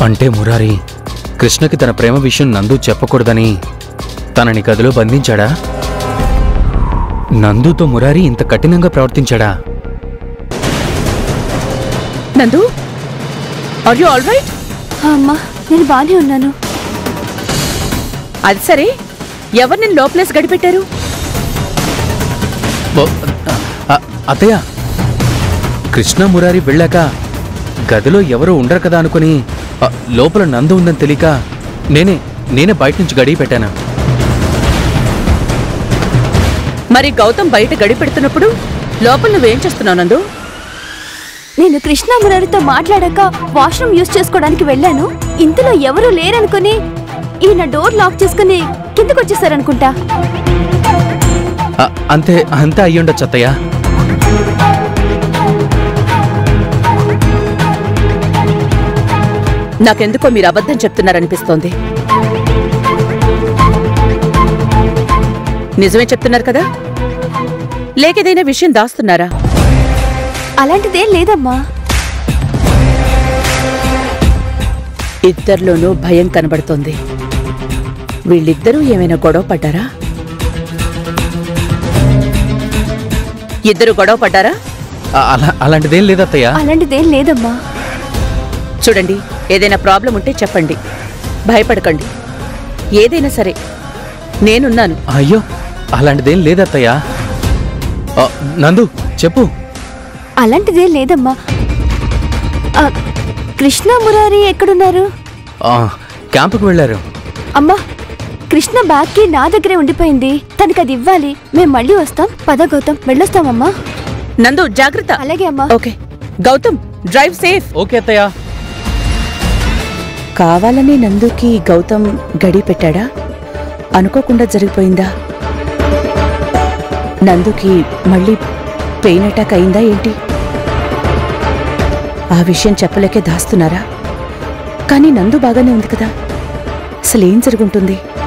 అంటే మురారి కృష్ణకి తన ప్రేమ విషయం నందు చెప్పకూడదని తనని గదిలో బంధించాడా నందుతో మురారి ఇంత కఠినంగా ప్రవర్తించాడా నందు ఆర్ యు ఆల్ రైట్ అమ్మా నేను బానే ఉన్నాను అది సరే ఎవరు నేను లోపలేసి గడిపెట్టారు ఓ, అ- అత్తయ్య కృష్ణ మురారి వెళ్ళాక గదిలో ఎవరూ ఉండరు కదా అనుకుని అ, లోపల నందు ఉందని తెలియక నేనే నేనే బయట నుంచి గడియ పెట్టాను మరి గౌతమ్ బయట గడిపెడుతున్నప్పుడు లోపల నువ్వేం చేస్తున్నావు నందు నేను కృష్ణ మురారితో మాట్లాడాక వాష్రూమ్ యూజ్ చేసుకోవడానికి వెళ్ళాను ఇంతలో ఎవరూ లేరనుకుని ఈయన డోర్ లాక్ చేసుకుని కిందకు వచ్చేసారనుకుంటా అ, అంతే అంతే అయ్యుండొచ్చు అత్తయ్య నాకెందుకో మీరు అబద్ధం చెప్తున్నారనిపిస్తోంది నిజమే చెప్తున్నారు కదా లేకేదైనా విషయం దాస్తున్నారా అలాంటిదేం లేదమ్మా ఇద్దరిలోనూ భయం కనబడుతోంది వీళ్ళిద్దరూ ఏమైనా గొడవ పడ్డారా ఇద్దరు గొడవ పడ్డారా అ, అలా అలాంటిదేం లేదు అత్తయ్య అలాంటిదేం లేదమ్మా చూడండి ఏదైనా ప్రాబ్లం ఉంటే చెప్పండి భయపడకండి ఏదైనా సరే నేనున్నాను అయ్యో అలాంటిదేం లేదు అత్తయ్య అ, నందు చెప్పు అలాంటిదేం లేదమ్మా ఆ, కృష్ణ మురారి ఎక్కడున్నారు ఆ, క్యాంపుకు వెళ్ళారు అమ్మా కృష్ణ బ్యాగ్కి నా దగ్గరే ఉండిపోయింది తనకి అది ఇవ్వాలి మేం మళ్ళీ వస్తాం పద గౌతమ్ వెళ్ళొస్తామమ్మా నందు జాగ్రత్త అలాగే అమ్మా okay Gautam drive safe okay అత్తయ్య కావాలని నందుకి గౌతమ్ గడి పెట్టాడా అనుకోకుండా జరిగిపోయిందా నందుకి మళ్ళీ పెయిన్ అటాక్ అయిందా ఏంటి ఆ విషయం చెప్పలేకే దాస్తున్నారా కానీ నందు బాగానే ఉంది కదా అసలేం జరుగుంటుంది